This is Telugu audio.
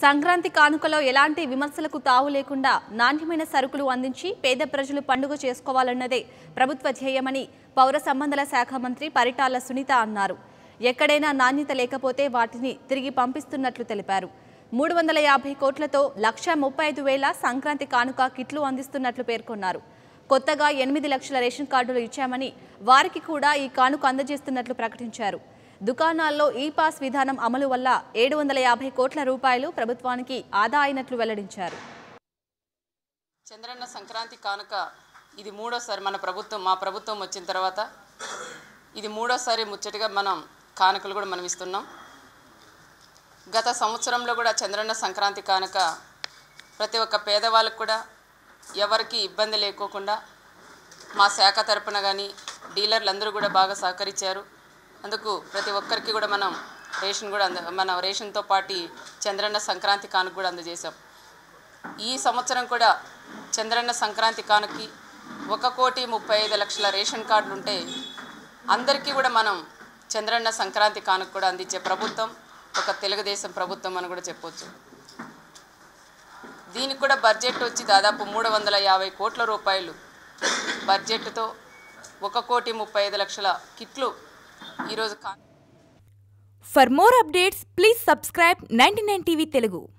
సంక్రాంతి కానుకలో ఎలాంటి విమర్శలకు తావు లేకుండా నాణ్యమైన సరుకులు అందించి పేద ప్రజలు పండుగ చేసుకోవాలన్నదే ప్రభుత్వ ధ్యేయమని పౌర సంబంధాల శాఖ మంత్రి పరిటాల సునీత అన్నారు ఎక్కడైనా నాణ్యత లేకపోతే వాటిని తిరిగి పంపిస్తున్నట్లు తెలిపారు మూడు వందల యాభై కోట్లతో లక్ష ముప్పై ఐదు వేల సంక్రాంతి కానుక కిట్లు అందిస్తున్నట్లు పేర్కొన్నారు కొత్తగా ఎనిమిది లక్షల రేషన్ కార్డులు ఇచ్చామని వారికి కూడా ఈ కానుక అందజేస్తున్నట్లు ప్రకటించారు దుకాణాల్లో ఈ పాస్ విధానం అమలు వల్ల ఏడు వందల యాభై కోట్ల రూపాయలు ప్రభుత్వానికి ఆదా అయినట్లు వెల్లడించారు చంద్రన్న సంక్రాంతి కానుక ఇది మూడోసారి మన ప్రభుత్వం మా ప్రభుత్వం వచ్చిన తర్వాత ఇది మూడోసారి ముచ్చటగా మనం కానుకలు కూడా మనం ఇస్తున్నాం గత సంవత్సరంలో కూడా చంద్రన్న సంక్రాంతి కానుక ప్రతి ఒక్క పేదవాళ్ళకు కూడా ఎవరికి ఇబ్బంది లేకోకుండా మా శాఖ తరపున కానీ డీలర్లు అందరూ కూడా బాగా సహకరించారు అందుకు ప్రతి ఒక్కరికి కూడా మనం రేషన్ కూడా అంద మన రేషన్తో పాటు చంద్రన్న సంక్రాంతి కానుక కూడా అందజేశాం ఈ సంవత్సరం కూడా చంద్రన్న సంక్రాంతి కానుకి ఒక కోటి ముప్పై ఐదు లక్షల రేషన్ కార్డులు ఉంటే అందరికీ కూడా మనం చంద్రన్న సంక్రాంతి కానుక కూడా అందించే ప్రభుత్వం ఒక తెలుగుదేశం ప్రభుత్వం అని కూడా చెప్పొచ్చు దీనికి కూడా బడ్జెట్ వచ్చి దాదాపు మూడు వందల యాభై కోట్ల రూపాయలు బడ్జెట్తో ఒక కోటి ముప్పై ఐదు లక్షల కిట్లు ఈరోజు కా For more updates, please subscribe 99 TV Telugu.